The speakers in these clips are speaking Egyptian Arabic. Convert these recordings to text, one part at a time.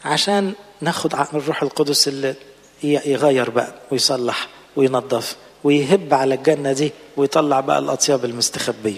عشان ناخد الروح القدس اللي يغير بقى ويصلح وينظف ويهب على الجنة دي ويطلع بقى الأطياب المستخبية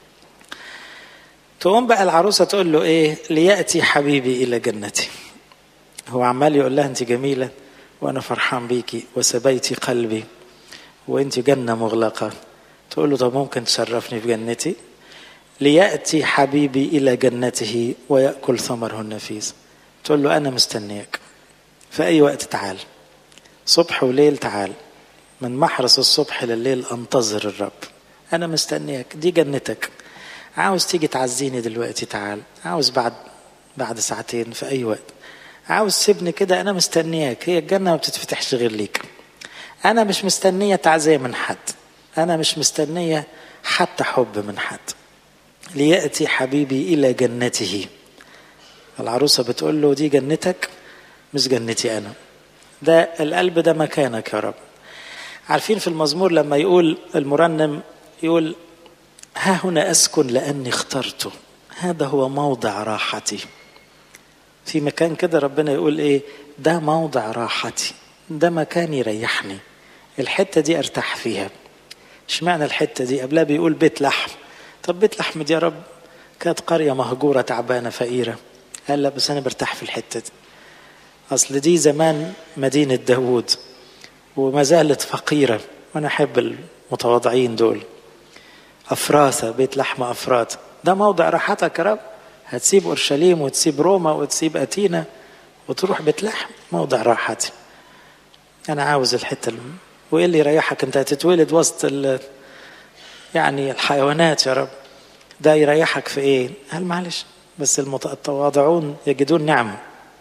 تقوم بقى العروسة تقول له إيه ليأتي حبيبي إلى جنتي هو عمال يقول لها أنت جميلة وأنا فرحان بيكي وسبيتي قلبي وأنت جنة مغلقة تقول له طب ممكن تشرفني في جنتي ليأتي حبيبي إلى جنته ويأكل ثمره النفيس تقول له أنا مستنيك في أي وقت تعال صبح وليل تعال من محرس الصبح لليل أنتظر الرب أنا مستنيك دي جنتك عاوز تيجي تعزيني دلوقتي تعال عاوز بعد بعد ساعتين في أي وقت عاوز سيبني كده أنا مستنياك هي الجنة ما بتتفتحش غير ليك أنا مش مستنية تعزية من حد أنا مش مستنية حتى حب من حد ليأتي حبيبي إلى جنته العروسة بتقول له دي جنتك مش جنتي أنا ده القلب ده مكانك يا رب عارفين في المزمور لما يقول المرنم يقول ها هنا أسكن لأني اخترته هذا هو موضع راحتي في مكان كده ربنا يقول ايه ده موضع راحتي ده مكان يريحني الحتة دي ارتاح فيها اشمعنى الحتة دي قبلها بيقول بيت لحم طب بيت لحم دي يا رب كانت قرية مهجورة تعبانة فقيرة قال لا بس أنا برتاح في الحتة دي أصل دي زمان مدينة داوود وما زالت فقيرة وأنا أحب المتواضعين دول أفراثة بيت لحم أفراث ده موضع راحتك يا رب هتسيب أورشليم وتسيب روما وتسيب أتينا وتروح بيت لحم موضع راحتي أنا عاوز الحتة اللي وإيه اللي يريحك أنت هتتولد وسط ال... يعني الحيوانات يا رب ده يريحك في إيه؟ قال معلش بس المتواضعون يجدون نعمة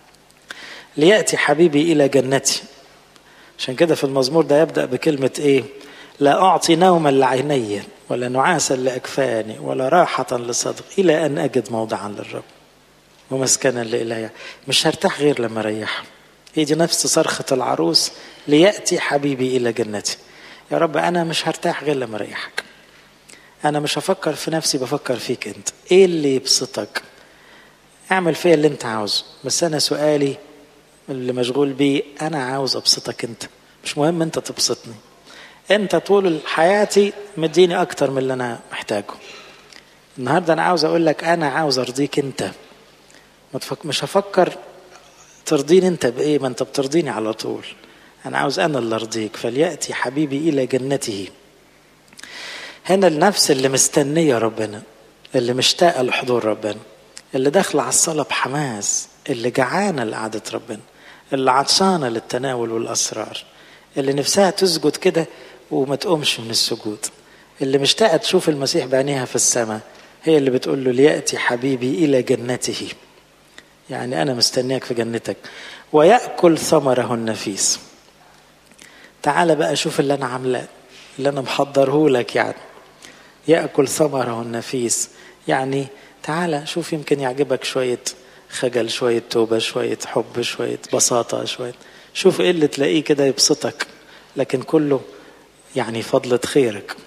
ليأتي حبيبي إلى جنتي عشان كده في المزمور ده يبدأ بكلمة إيه لا أعطي نوما لعيني ولا نعاسا لأكفاني ولا راحة لصدق إلى أن أجد موضعا للرب ومسكنا لإلهي مش هرتاح غير لما أريح هي دي نفس صرخة العروس ليأتي حبيبي إلى جنتي يا رب أنا مش هرتاح غير لما أريحك أنا مش هفكر في نفسي بفكر فيك أنت إيه اللي يبسطك اعمل فيا اللي أنت عاوزه بس أنا سؤالي اللي مشغول بيه أنا عاوز أبسطك أنت مش مهم أنت تبسطني أنت طول حياتي مديني أكتر من اللي أنا محتاجه النهاردة أنا عاوز أقول لك أنا عاوز أرضيك أنت مش هفكر ترضيني أنت بإيه ما أنت بترضيني على طول أنا عاوز أنا اللي أرضيك فليأتي حبيبي إلى جنته هنا النفس اللي مستنية ربنا اللي مشتاقة لحضور ربنا اللي داخلة على الصلاة بحماس اللي جعانة لقعدة ربنا اللي عطشانة للتناول والأسرار اللي نفسها تسجد كده وما تقومش من السجود اللي مشتاقة تشوف المسيح بعينيها في السماء هي اللي بتقول له ليأتي حبيبي إلى جنته يعني أنا مستنياك في جنتك ويأكل ثمره النفيس تعال بقى شوف اللي أنا عاملاه اللي أنا محضره لك يعني يأكل ثمره النفيس يعني تعال شوف يمكن يعجبك شوية خجل شوية توبة شوية حب شوية بساطة شوية شوف ايه اللي تلاقيه كده يبسطك لكن كله يعني فضلة خيرك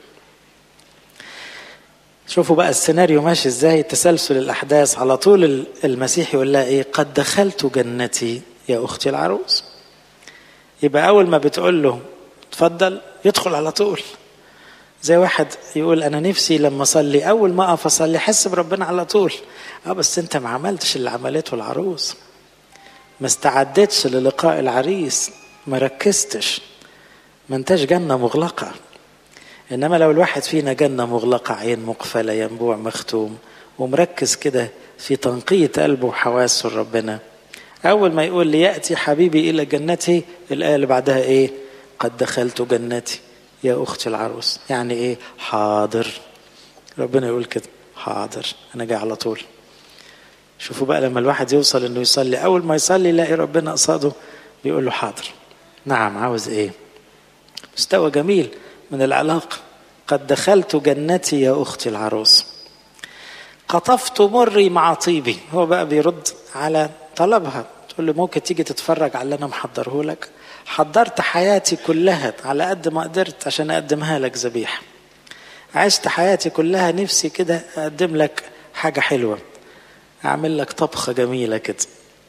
شوفوا بقى السيناريو ماشي ازاي تسلسل الاحداث على طول المسيح يقول لها ايه قد دخلت جنتي يا اختي العروس يبقى اول ما بتقول له اتفضل يدخل على طول زي واحد يقول انا نفسي لما اصلي اول ما اقف اصلي احس بربنا على طول اه بس انت ما عملتش اللي عملته العروس ما استعدتش للقاء العريس ما ركزتش ما انتش جنه مغلقه انما لو الواحد فينا جنه مغلقه عين مقفله ينبوع مختوم ومركز كده في تنقيه قلبه وحواسه لربنا اول ما يقول لي ياتي حبيبي الى جنتي الايه اللي بعدها ايه قد دخلت جنتي يا اختي العروس يعني ايه حاضر ربنا يقول كده حاضر انا جاي على طول شوفوا بقى لما الواحد يوصل انه يصلي اول ما يصلي يلاقي ربنا قصاده بيقول له حاضر نعم عاوز ايه مستوى جميل من العلاقه قد دخلت جنتي يا اختي العروس قطفت مري مع طيبي هو بقى بيرد على طلبها تقول له ممكن تيجي تتفرج على اللي انا محضره لك حضرت حياتي كلها على قد ما قدرت عشان اقدمها لك ذبيحه عشت حياتي كلها نفسي كده اقدم لك حاجه حلوه اعمل لك طبخه جميله كده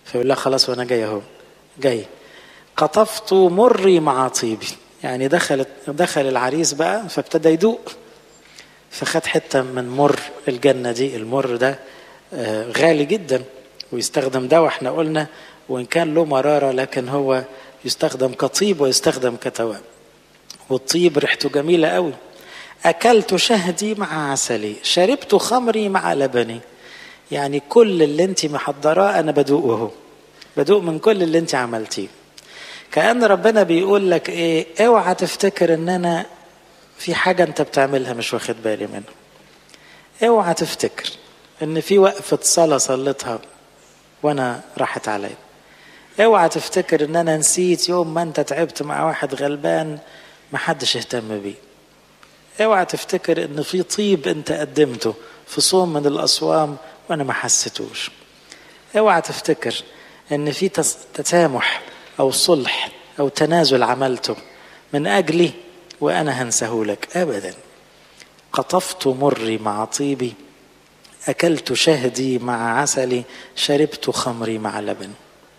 فيقول لها خلاص وانا جاي اهو جاي قطفت مري مع طيبي يعني دخلت دخل العريس بقى فابتدى يدوق فخد حته من مر الجنه دي المر ده غالي جدا ويستخدم ده واحنا قلنا وان كان له مراره لكن هو يستخدم كطيب ويستخدم كتواب والطيب ريحته جميله قوي اكلت شهدي مع عسلي شربت خمري مع لبني يعني كل اللي انت محضراه انا بدوقه اهو بدوق من كل اللي انت عملتيه كأن ربنا بيقول لك ايه اوعى تفتكر ان انا في حاجة انت بتعملها مش واخد بالي منها اوعى تفتكر ان في وقفة صلاة صليتها وانا راحت عليا اوعى تفتكر ان انا نسيت يوم ما انت تعبت مع واحد غلبان ما حدش اهتم بيه اوعى تفتكر ان في طيب انت قدمته في صوم من الاصوام وانا ما حسيتوش اوعى تفتكر ان في تسامح او صلح او تنازل عملته من اجلي وانا هنسهولك ابدا قطفت مري مع طيبي اكلت شهدي مع عسلي شربت خمري مع لبن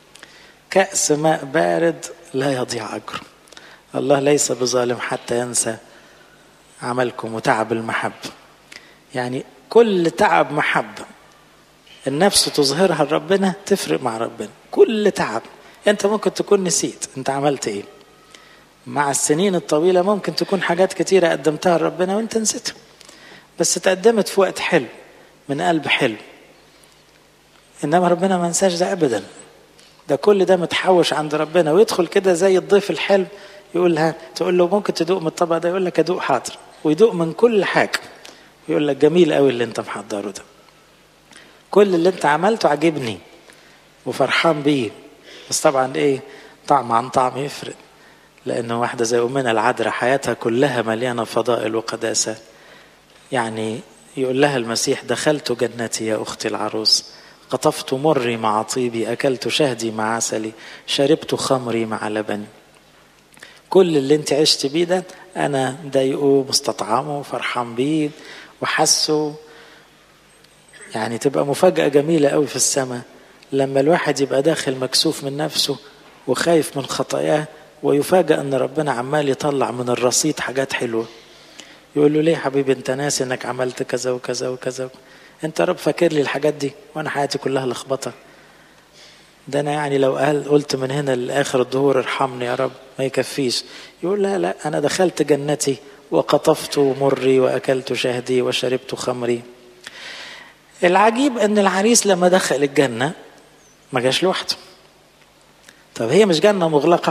كاس ماء بارد لا يضيع اجره الله ليس بظالم حتى ينسى عملكم وتعب المحبه يعني كل تعب محبه النفس تظهرها لربنا تفرق مع ربنا كل تعب انت ممكن تكون نسيت انت عملت ايه مع السنين الطويله ممكن تكون حاجات كتيره قدمتها لربنا وانت نسيتها بس تقدمت في وقت حلو من قلب حلو انما ربنا ما نساش ده ابدا ده كل ده متحوش عند ربنا ويدخل كده زي الضيف الحلو يقول لها تقول له ممكن تدوق من الطبق ده يقول لك ادوق حاضر ويدوق من كل حاجه يقول لك جميل قوي اللي انت محضره ده كل اللي انت عملته عجبني وفرحان بيه بس طبعا ايه طعم عن طعم يفرق لانه واحده زي امنا العذراء حياتها كلها مليانه فضائل وقداسه يعني يقول لها المسيح دخلت جنتي يا اختي العروس قطفت مري مع طيبي اكلت شهدي مع عسلي شربت خمري مع لبني كل اللي انت عشت بيه ده انا ضايقه مستطعمه فرحان بيه وحسه يعني تبقى مفاجأة جميلة قوي في السماء لما الواحد يبقى داخل مكسوف من نفسه وخايف من خطاياه ويفاجأ ان ربنا عمال يطلع من الرصيد حاجات حلوة يقول له ليه حبيبي انت ناسي انك عملت كذا وكذا وكذا انت رب فاكر لي الحاجات دي وانا حياتي كلها لخبطه ده انا يعني لو قال قلت من هنا لاخر الظهور ارحمني يا رب ما يكفيش يقول لا لا انا دخلت جنتي وقطفت مري واكلت شهدي وشربت خمري العجيب ان العريس لما دخل الجنه ما جاش لوحده طب هي مش جنه مغلقه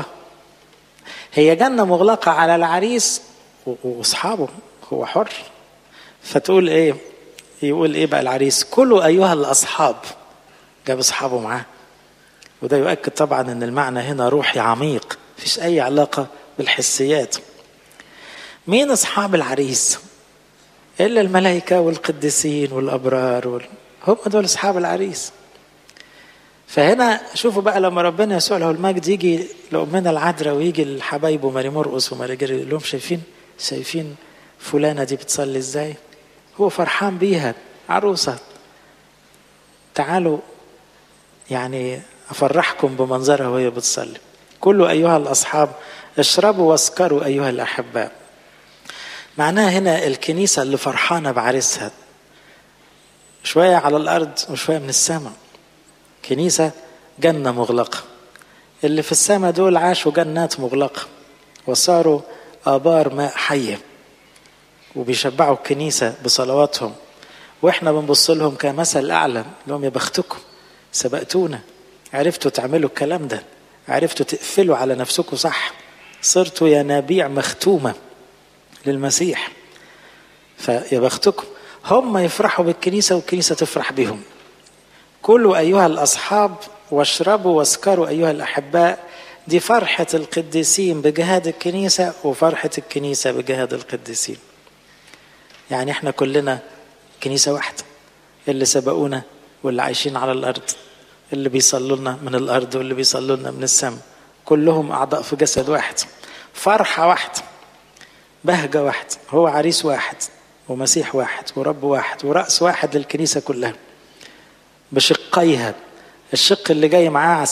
هي جنه مغلقه على العريس واصحابه هو حر فتقول ايه يقول ايه بقى العريس كلوا ايها الاصحاب جاب اصحابه معاه وده يؤكد طبعا ان المعنى هنا روحي عميق مفيش اي علاقه بالحسيات مين اصحاب العريس الا الملائكه والقديسين والابرار وال... هم دول اصحاب العريس فهنا شوفوا بقى لما ربنا يسوع له المجد يجي لأمنا العذراء ويجي لحبايبه ماري مرقس وماري جري يقول لهم شايفين شايفين فلانه دي بتصلي ازاي هو فرحان بيها عروسه تعالوا يعني افرحكم بمنظرها وهي بتصلي كلوا ايها الاصحاب اشربوا واسكروا ايها الاحباء معناها هنا الكنيسه اللي فرحانه بعريسها شويه على الارض وشويه من السماء كنيسه جنه مغلقه اللي في السماء دول عاشوا جنات مغلقه وصاروا ابار ماء حيه وبيشبعوا الكنيسه بصلواتهم واحنا بنبص لهم كمثل اعلى لهم يا بختكم سبقتونا عرفتوا تعملوا الكلام ده عرفتوا تقفلوا على نفسكم صح صرتوا ينابيع مختومه للمسيح فيا بختكم هم يفرحوا بالكنيسه والكنيسه تفرح بهم كلوا ايها الاصحاب واشربوا واسكروا ايها الاحباء دي فرحه القديسين بجهاد الكنيسه وفرحه الكنيسه بجهاد القديسين يعني احنا كلنا كنيسه واحده اللي سبقونا واللي عايشين على الارض اللي بيصلوا لنا من الارض واللي بيصلوا لنا من السماء كلهم اعضاء في جسد واحد فرحه واحده بهجه واحده هو عريس واحد ومسيح واحد ورب واحد وراس واحد للكنيسه كلها بشقيها الشق اللي جاي معاه على